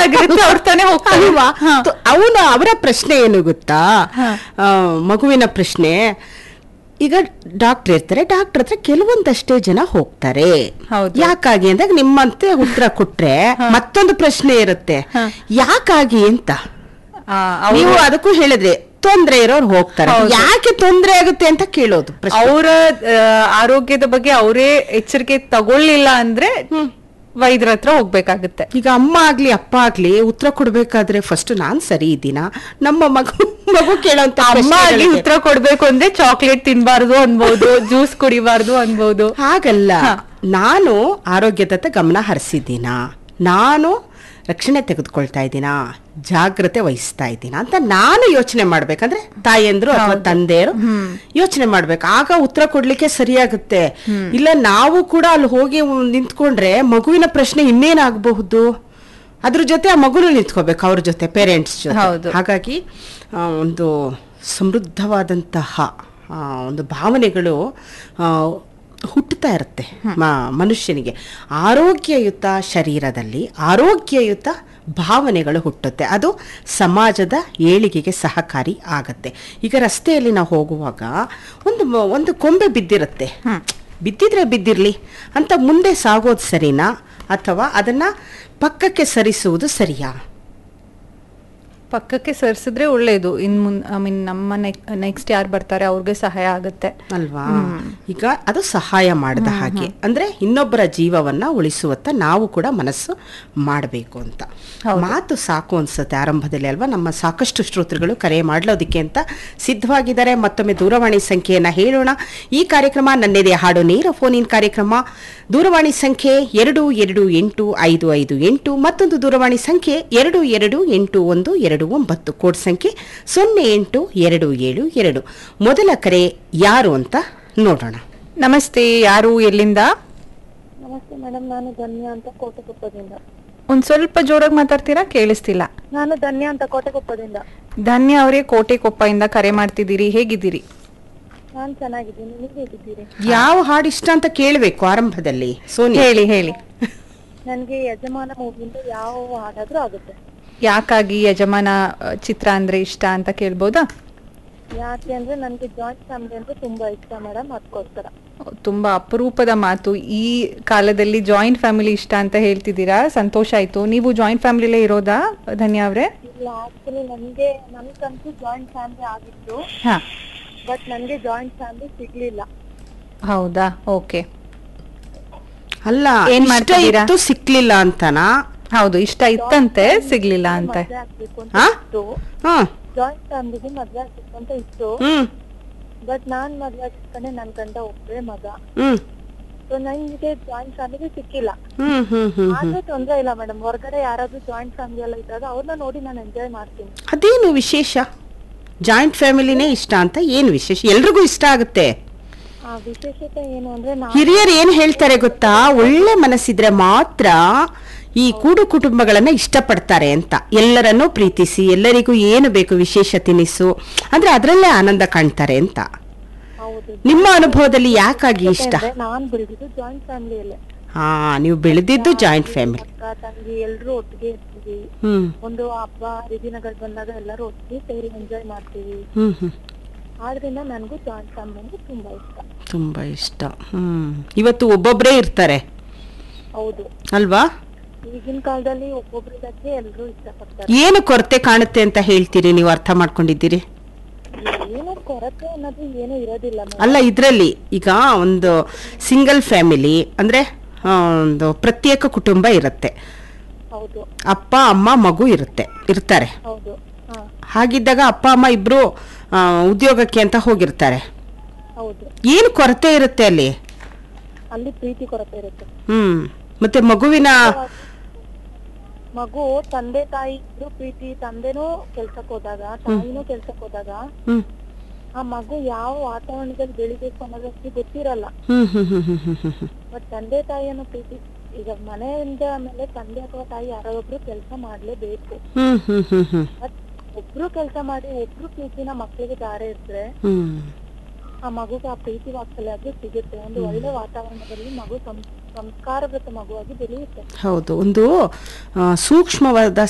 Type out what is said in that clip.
ಆಗಿರುತ್ತೆ ಅವ್ರ ತಾನೇ ಹೋಗ್ತಾರೆ ಅಲ್ವಾ ಹಾ. ಅವನ ಅವರ ಪ್ರಶ್ನೆ ಏನು ಗೊತ್ತಾ ಹಾ. ಆ, ಮಗುವಿನ ಪ್ರಶ್ನೆ ಈಗ ಡಾಕ್ಟರ್ ಇರ್ತಾರೆ ಡಾಕ್ಟರ್ ಹತ್ರ ಕೆಲವೊಂದಷ್ಟೇ ಜನ ಹೋಗ್ತಾರೆ ಹೌದು. ಯಾಕಾಗಿ ಅಂದಾಗ ನಿಮ್ಮಂತೆ ಉತ್ತರ ಕೊಟ್ರೆ ಮತ್ತೊಂದು ಪ್ರಶ್ನೆ ಇರುತ್ತೆ ಹಾ. ಯಾಕಾಗಿ ಅಂತ ಆ, ಅವ್ರು- ನೀವು ಅದಕ್ಕೂ ಹೇಳಿದ್ರಿ ತೊಂದ್ರೆ ಇರೋರು ಹೋಗ್ತಾರೆ ಹೌದು. ಯಾಕೆ ತೊಂದ್ರೆ ಆಗುತ್ತೆ ಅಂತ ಕೇಳೋದು ಪ್ರಶ್ನೆ. ಅವರ ಆರೋಗ್ಯದ ಬಗ್ಗೆ ಅವರೇ ಎಚ್ಚರಿಕೆ ತಗೊಳ್ಳಿಲ್ಲ ಅಂದ್ರೆ ವೈದ್ಯರ ಹತ್ರ ಹೋಗ್ಬೇಕಾಗುತ್ತೆ ಈಗ ಅಮ್ಮ ಆಗ್ಲಿ ಅಪ್ಪ ಆಗ್ಲಿ ಉತ್ತರ ಕೊಡ್ಬೇಕಾದ್ರೆ ಫಸ್ಟ್ ನಾನ್ ಸರಿ ಇದ್ದೀನ ನಮ್ಮ ಮಗು ಮಗು ಕೇಳೋಂತ ಅಮ್ಮ ಆಗಿ ಪ್ರಶ್ನೆಗಳಿಗೆ. ಉತ್ತರ ಕೊಡ್ಬೇಕು ಅಂದ್ರೆ ಚಾಕ್ಲೇಟ್ ತಿನ್ಬಾರ್ದು ಅನ್ಬೋದು ಜ್ಯೂಸ್ ಕುಡಿಬಾರ್ದು ಅನ್ಬೋದು ಹಾಗಲ್ಲ ಹಾ. ನಾನು ಆರೋಗ್ಯದತ್ತ ಗಮನ ಹರಿಸಿದ್ದೀನ ನಾನು ರಕ್ಷಣೆ ತೆಗೆದುಕೊಳ್ತಾ ಇದ್ದೀನಾ ಜಾಗ್ರತೆ ವಹಿಸ್ತಾ ಇದ್ದೀನ ಅಂತ ನಾನು ಯೋಚನೆ ಮಾಡ್ಬೇಕಂದ್ರೆ ತಾಯಂದ್ರು ಅಥವಾ ಹೌದು. ತಂದೆಯರು ಯೋಚನೆ ಮಾಡ್ಬೇಕು ಆಗ ಉತ್ತರ ಕೊಡ್ಲಿಕ್ಕೆ ಸರಿಯಾಗುತ್ತೆ ಇಲ್ಲ ನಾವು ಕೂಡ ಅಲ್ಲಿ ಹೋಗಿ ನಿಂತ್ಕೊಂಡ್ರೆ ಮಗುವಿನ ಪ್ರಶ್ನೆ ಇನ್ನೇನಾಗಬಹುದು ಅದ್ರ ಜೊತೆ ಆ ಮಗುನು ನಿಂತ್ಕೋಬೇಕು ಅವ್ರ ಜೊತೆ ಪೇರೆಂಟ್ಸ್ ಜೊತೆ ಹೌದು. ಹಾಗಾಗಿ ಆ, ಒಂದು ಸಮೃದ್ಧವಾದಂತಹ ಆ, ಒಂದು ಭಾವನೆಗಳು ಆ, ಹುಟ್ಟುತ್ತಾ ಇರುತ್ತೆ ಮ- ಮನುಷ್ಯನಿಗೆ ಆರೋಗ್ಯಯುತ ಶರೀರದಲ್ಲಿ ಆರೋಗ್ಯಯುತ ಭಾವನೆಗಳು ಹುಟ್ಟುತ್ತೆ ಅದು ಸಮಾಜದ ಏಳಿಗೆಗೆ ಸಹಕಾರಿ ಆಗತ್ತೆ ಈಗ ರಸ್ತೆಯಲ್ಲಿ ನಾವು ಹೋಗುವಾಗ ಒಂದು ಮ- ಒಂದು ಕೊಂಬೆ ಬಿದ್ದಿರುತ್ತೆ ಬಿದ್ದಿದ್ರೆ ಬಿದ್ದಿರ್ಲಿ ಅಂತ ಮುಂದೆ ಸಾಗೋದು ಸರಿನಾ ಅಥವಾ ಅದನ್ನ ಪಕ್ಕಕ್ಕೆ ಸರಿಸುವುದು ಸರಿಯಾ ಪಕ್ಕಕ್ಕೆ ಸರಿಸಿದ್ರೆ ಒಳ್ಳೇದು ಇನ್ ಮುನ್ ಐ ಮೀನ್ ನಮ್ಮ ನೆಕ್ಸ್ಟ್ ಯಾರು ಬರ್ತಾರೆ ಅವ್ರಿಗೆ ಸಹಾಯ ಆಗುತ್ತೆ ಅಲ್ವಾ ಈಗ ಅದು ಸಹಾಯ ಮಾಡಿದ ಹಾಗೆ ಅಂದ್ರೆ ಇನ್ನೊಬ್ಬರ ಜೀವವನ್ನ ಉಳಿಸುವತ್ತ ನಾವು ಕೂಡ ಮನಸ್ಸು ಮಾಡಬೇಕು ಅಂತ ಹೌದು. ಮಾತು ಸಾಕು ಅನ್ಸುತ್ತೆ ಆರಂಭದಲ್ಲಿ ಅಲ್ವಾ ನಮ್ಮ ಸಾಕಷ್ಟು ಶ್ರೋತೃಗಳು ಕರೆ ಮಾಡ್ಲೋದಕ್ಕೆ ಅಂತ ಸಿದ್ಧವಾಗಿದ್ದಾರೆ ಮತ್ತೊಮ್ಮೆ ದೂರವಾಣಿ ಸಂಖ್ಯೆಯನ್ನ ಹೇಳೋಣ ಈ ಕಾರ್ಯಕ್ರಮ ನನ್ನೆದೆ ಹಾಡು ನೇರ ಫೋನ್ ಇನ್ ಕಾರ್ಯಕ್ರಮ ದೂರವಾಣಿ ಸಂಖ್ಯೆ ಎರಡು ಎರಡು ಎಂಟು ಐದು ಐದು ಎಂಟು ಮತ್ತೊಂದು ದೂರವಾಣಿ ಸಂಖ್ಯೆ ಎರಡು ಎರಡು ಎಂಟು ಒಂದು ಎರಡು ಒಂಬತ್ತು ಕೋಡ್ ಸಂಖ್ಯೆ ಸೊನ್ನೆ ಎಂಟು ಎರಡು ಏಳು ಎರಡು ಮೊದಲ ಕರೆ ಯಾರು ಅಂತ ನೋಡೋಣ ನಮಸ್ತೆ ಯಾರು ಎಲ್ಲಿಂದ ನಮಸ್ತೆ ಮೇಡಮ್ ನಾನು ಧನ್ಯ ಅಂತ ಕೋಟೆಕೊಪ್ಪದಿಂದ ಒಂದ್ ಸ್ವಲ್ಪ ಜೋರಾಗಿ ಮಾತಾಡ್ತೀರಾ ಕೇಳಿಸ್ತಿಲ್ಲ ನಾನು ಧನ್ಯ ಅಂತ ಕೋಟೆಕೊಪ್ಪದಿಂದ ಧನ್ಯ ಅವರೇ ಕೋಟೆ ಕೊಪ್ಪಯಿಂದ ಕರೆ ಮಾಡ್ತಿದ್ದೀರಿ ಹೇಗಿದ್ದೀರಿ ನಾನು ಚೆನ್ನಾಗಿದ್ದೀನಿ ನೀವು ಹೇಗಿದ್ದೀರಿ ಯಾವ ಹಾಡು ಇಷ್ಟ ಅಂತ ಕೇಳಬೇಕು ಆರಂಭದಲ್ಲಿ ಸೋನಿ ಹೇಳಿ ಹೇಳಿ ನನಗೆ ಯಜಮಾನ ಮೂವಿಯಿಂದ ಯಾವ ಹಾಡಾದ್ರೂ ಆಗುತ್ತೆ ಯಾಕಾಗಿ ಯಜಮಾನ ಅ, ಚಿತ್ರ ಅಂದ್ರೆ ಇಷ್ಟ ಅಂತ ಕೇಳ್ಬೋದಾ ಯಾಕೆ ಅಂದ್ರೆ ನನಗೆ ಜಾಯಿಂಟ್ ಫ್ಯಾಮಿಲಿ ಅಂದ್ರೆ ತುಂಬಾ ಇಷ್ಟ ಮೇಡಮ್ ಅದಕ್ಕೋಸ್ಕರ ತುಂಬಾ ಅಪರೂಪದ ಮಾತು ಈ ಕಾಲದಲ್ಲಿ ಜಾಯಿಂಟ್ ಫ್ಯಾಮಿಲಿ ಇಷ್ಟ ಅಂತ ಹೇಳ್ತಿದ್ದೀರಾ ಸಂತೋಷ ಆಯ್ತು ನೀವು ಜಾಯಿಂಟ್ ಫ್ಯಾಮಿಲಿಲೇ ಇರೋದಾ ಧನ್ಯ ಅವ್ರೆ ಇಲ್ಲ ಆಕ್ಚುಲಿ ನನಗೆ ನನ್ಗಂತೂ ಜಾಯಿಂಟ್ ಫ್ಯಾಮಿಲಿ ಆಗಿತ್ತು ಹಾ ಬಟ್ ನನಗೆ ಜಾಯಿಂಟ್ ಫ್ಯಾಮಿಲಿ ಸಿಗ್ಲಿಲ್ಲ ಹೌದಾ ಓಕೆ ಅಲ್ಲ ಏನ್ ಇಷ್ಟ ಮಾಡ್ತಿದ್ದೀರಾ? ಇತ್ತು ಸಿಕ್ಲಿಲ್ಲ ಅಂತನಾ ಹೌದು ಇಷ್ಟ ಇತ್ತಂತೆ ಸಿಗ್ಲಿಲ್ಲ ಅಂತ ಮದ್ವೆ ಆಗ್ಬೇಕು ಅಂತ ಹಾ? ಇತ್ತು ಹಾ ಜಾಯಿಂಟ್ ಫ್ಯಾಮಿಲಿಗೆ ಮದ್ವೆ ಆಗ್ಬೇಕು ಅಂತ ಇತ್ತು ಹ್ಮ್ ಬಟ್ ನಾನ್ ಮದ್ವೆ ಆಗಿಸ್ಕೊಂಡೆ ನನ್ ಗಂಡ ಒಬ್ಬರೇ ಮಗ ಹ್ಮ್ ಸೊ ನನಗೆ ಜಾಯಿಂಟ್ ಫ್ಯಾಮಿಲಿ ಸಿಕ್ಕಿಲ್ಲ ಹ್ಮ್ ಹ್ಮ್ ಹ್ಮ್ ಆದ್ರೂ ತೊಂದ್ರೆ ಇಲ್ಲ ಮೇಡಮ್ ಹೊರಗಡೆ ಯಾರಾದ್ರೂ ಜಾಯಿಂಟ್ ಫ್ಯಾಮಿಲಿ ಎಲ್ಲ ಇದ್ದಾಗ ಅವ್ರನ್ನ ನೋಡಿ ನಾನು ಎಂಜಾಯ್ ಮಾಡ್ತೀನಿ ಅದೇನು ವಿಶೇಷ ಜಾಯಿಂಟ್ ಫ್ಯಾಮಿಲಿನೇ ಇಷ್ಟ ಅಂತ ಏನು ವಿಶೇಷ ಎಲ್ರಿಗೂ ಇಷ್ಟ ಆಗುತ್ತೆ ಆ ವಿಶೇಷತೆ ಏನು ಅಂದ್ರೆ ನಾ ಹಿರಿಯರು ಏನ್ ಹೇಳ್ತಾರೆ ಗೊತ್ತಾ ಒಳ್ಳೆ ಮನಸ್ಸಿದ್ರೆ ಮಾತ್ರ ಈ ಕೂಡು ಕುಟುಂಬಗಳನ್ನ ಇಷ್ಟಪಡ್ತಾರೆ ಅಂತ ಎಲ್ಲರನ್ನೂ ಪ್ರೀತಿಸಿ ಎಲ್ಲರಿಗೂ ಏನು ಬೇಕು ವಿಶೇಷ ತಿನಿಸು ಅಂದ್ರೆ ಅದರಲ್ಲೇ ಆನಂದ ಕಾಣ್ತಾರೆ ಅಂತ ಹೌದು ನಿಮ್ಮ ಅನುಭವದಲ್ಲಿ ಯಾಕಾಗಿ ಇಷ್ಟ ಅಂದ್ರೆ ನಾನ್ ಬೆಳೆದಿದ್ದು ಜಾಯಿಂಟ್ ಫ್ಯಾಮಿಲಿಯಲ್ಲೇ ಹಾ ನೀವು ಬೆಳೆದಿದ್ದು ಜಾಯಿಂಟ್ ಫ್ಯಾಮಿಲಿ ಅಕ್ಕ ತಂಗಿ ಎಲ್ರು ಒಟ್ಟಿಗೆ ಇರ್ತೀವಿ ಹ್ಮ್ ಒಂದು ಹಬ್ಬ ಹರಿದಿನಗಳು ಬಂದಾಗ ಎಲ್ಲರೂ ಒಟ್ಟಿಗೆ ಸೇರಿ ಎಂಜಾಯ್ ಮಾಡ್ತೀವಿ ಹ್ಮ್ ಹ್ಮ್ ಆದ್ರಿಂದ ನನಗೂ ಜಾಯಿಂಟ್ ಫ್ಯಾಮಿಲಿ ಅಂದ್ರೆ ತುಂಬಾ ಇಷ್ಟ ತುಂಬಾ ಇಷ್ಟ ಹ್ಮ್ ಇವತ್ತು ಒಬ್ಬೊಬ್ರೇ ಇರ್ತಾರೆ ಹೌದು ಅಲ್ವಾ ಈಗಿನ ಕಾಲದಲ್ಲಿ ಒಬ್ಬೊಬ್ರಿಗಕ್ಕೆ ಎಲ್ರು ಇಷ್ಟಪಡ್ತಾರೆ ಏನು ಕೊರತೆ ಕಾಣುತ್ತೆ ಅಂತ ಹೇಳ್ತೀರಿ ನೀವು ಅರ್ಥ ಮಾಡ್ಕೊಂಡಿದ್ದೀರಿ ಏನೋ ಕೊರತೆ ಅನ್ನೋದು ಏನು ಇರೋದಿಲ್ಲ madam. ಅಲ್ಲ ಇದರಲ್ಲಿ ಈಗ ಒಂದು ಸಿಂಗಲ್ ಫ್ಯಾಮಿಲಿ ಅಂದ್ರೆ ಆ, ಒಂದು ಪ್ರತ್ಯೇಕ ಕುಟುಂಬ ಇರುತ್ತೆ ಹೌದು ಅಪ್ಪ ಅಮ್ಮ ಮಗು ಇರುತ್ತೆ ಇರ್ತಾರೆ ಹೌದು ಹಾ ಹಾಗಿದ್ದಾಗ ಅಪ್ಪ ಅಮ್ಮ ಇಬ್ರು ಆ, ಉದ್ಯೋಗಕ್ಕೆ ಅಂತ ಹೋಗಿರ್ತಾರೆ ಹೌದು ಏನು ಕೊರತೆ ಇರುತ್ತೆ ಅಲ್ಲಿ ಅಲ್ಲಿ ಪ್ರೀತಿ ಕೊರತೆ ಇರುತ್ತೆ ಹ್ಮ್ ಮತ್ತೆ ಮಗುವಿನ ಮಗು ತಂದೆ ತಾಯಿ ಇಬ್ರು ಪ್ರೀತಿ ತಂದೆನೂ ಕೆಲ್ಸಕ್ ಹೋದಾಗ ತಾಯಿನೂ ಕೆಲ್ಸಕ್ ಹೋದಾಗ ಹ್ಮ್ ಆ ಮಗು ಯಾವ ವಾತಾವರಣದಲ್ಲಿ ಬೆಳಿಬೇಕು ಅನ್ನೋದಕ್ಕೆ ಗೊತ್ತಿರಲ್ಲ ಹ್ಮ್ ಹ್ಮ್ ಹ್ಮ್ ಹ್ಮ್ ಹ್ಮ್ ಹ್ಮ್ ಹ್ಮ್ ಬಟ್ ತಂದೆ ತಾಯಿಯನ್ನು ಪ್ರೀತಿ ಈಗ ಮನೆಯಿಂದ ಆಮೇಲೆ ತಂದೆ ಅಥವಾ ತಾಯಿ ಯಾರೋ ಒಬ್ರು ಕೆಲಸ ಮಾಡ್ಲೇಬೇಕು ಹ್ಮ್ ಹ್ಮ್ ಹ್ಮ್ ಹ್ಮ್ ಬಟ್ ಒಬ್ರು ಕೆಲಸ ಮಾಡಿ ಒಬ್ರು ಪ್ರೀತಿನ ಮಕ್ಳಿಗೆ ದಾರೆ ಇದ್ರೆ ಹ್ಮ್ ಆ ಮಗುಗೆ ಆ ಪ್ರೀತಿ ವಾತ್ಸಲ್ಯ ಅದು ಸಿಗುತ್ತೆ ಒಂದು ಒಳ್ಳೆ ವಾತಾವರಣದಲ್ಲಿ ಮಗು ಸಂ- ಸಂಸ್ಕಾರವೃತ ಮಗುವಾಗಿ ಬೆಳೆಯುತ್ತೆ ಹೌದು ಒಂದು ಆ, ಸೂಕ್ಷ್ಮವಾದ